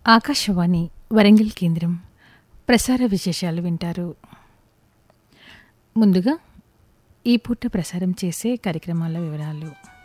ఆకాశవాణి వరంగల్ కేంద్రం ప్రసార విశేషాలు వింటారు ముందుగా ఈ పూట ప్రసారం చేసే కార్యక్రమాల వివరాలు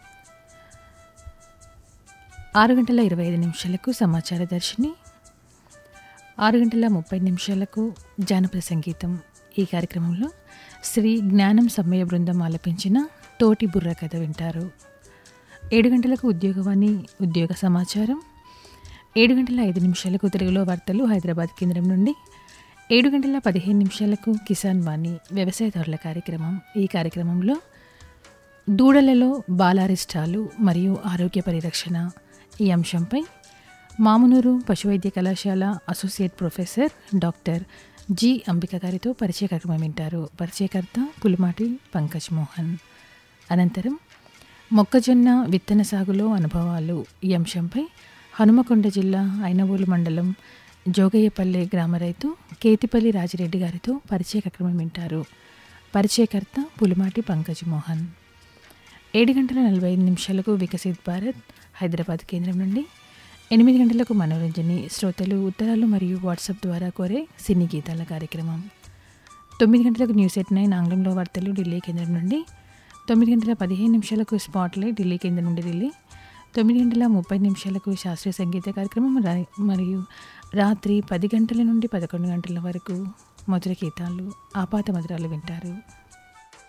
ఆరు గంటల ఇరవై ఐదు నిమిషాలకు సమాచార దర్శిని ఆరు గంటల ముప్పై నిమిషాలకు జానపద సంగీతం ఈ కార్యక్రమంలో శ్రీ జ్ఞానం సమ్మయ్య బృందం ఆలపించిన తోటి బుర్ర కథ వింటారు ఏడు గంటలకు ఉద్యోగవాణి ఉద్యోగ సమాచారం ఏడు గంటల ఐదు నిమిషాలకు తెలుగులో వార్తలు హైదరాబాద్ కేంద్రం నుండి ఏడు గంటల పదిహేను నిమిషాలకు కిసాన్ వాణి వ్యవసాయదారుల కార్యక్రమం ఈ కార్యక్రమంలో దూడలలో బాలారిష్టాలు మరియు ఆరోగ్య పరిరక్షణ ఈ అంశంపై మామునూరు పశువైద్య కళాశాల associate professor doctor G Ambika గారితో పరిచయ కార్యక్రమం వింటారు పరిచయకర్త పులిమాటి పంకజ్ మోహన్ అనంతరం మొక్కజొన్న విత్తన సాగులో అనుభవాలు ఈ అంశంపై హనుమకొండ జిల్లా ఐనవోలు మండలం జోగయ్యపల్లె గ్రామ రైతు కేతిపల్లి రాజిరెడ్డి గారితో పరిచయ కార్యక్రమం వింటారు పరిచయకర్త పులిమాటి పంకజ్ మోహన్ ఏడు గంటల నలభై ఐదు నిమిషాలకు వికసిత్ భారత్ హైదరాబాద్ కేంద్రం నుండి ఎనిమిది గంటలకు మనోరంజని శ్రోతలు ఉత్తరాలు మరియు వాట్సాప్ ద్వారా కోరే సినీ గీతాల కార్యక్రమం తొమ్మిది గంటలకు న్యూస్ ఎట్ నైన్ ఆంగ్లంలో వార్తలు ఢిల్లీ కేంద్రం నుండి తొమ్మిది గంటల పదిహేను నిమిషాలకు స్పాట్లైట్ ఢిల్లీ కేంద్రం నుండి ఢిల్లీ తొమ్మిది గంటల ముప్పై నిమిషాలకు శాస్త్రీయ సంగీత కార్యక్రమం రా- మరియు రాత్రి పది గంటల నుండి పదకొండు గంటల వరకు మధుర గీతాలు ఆపాత మధురాలు వింటారు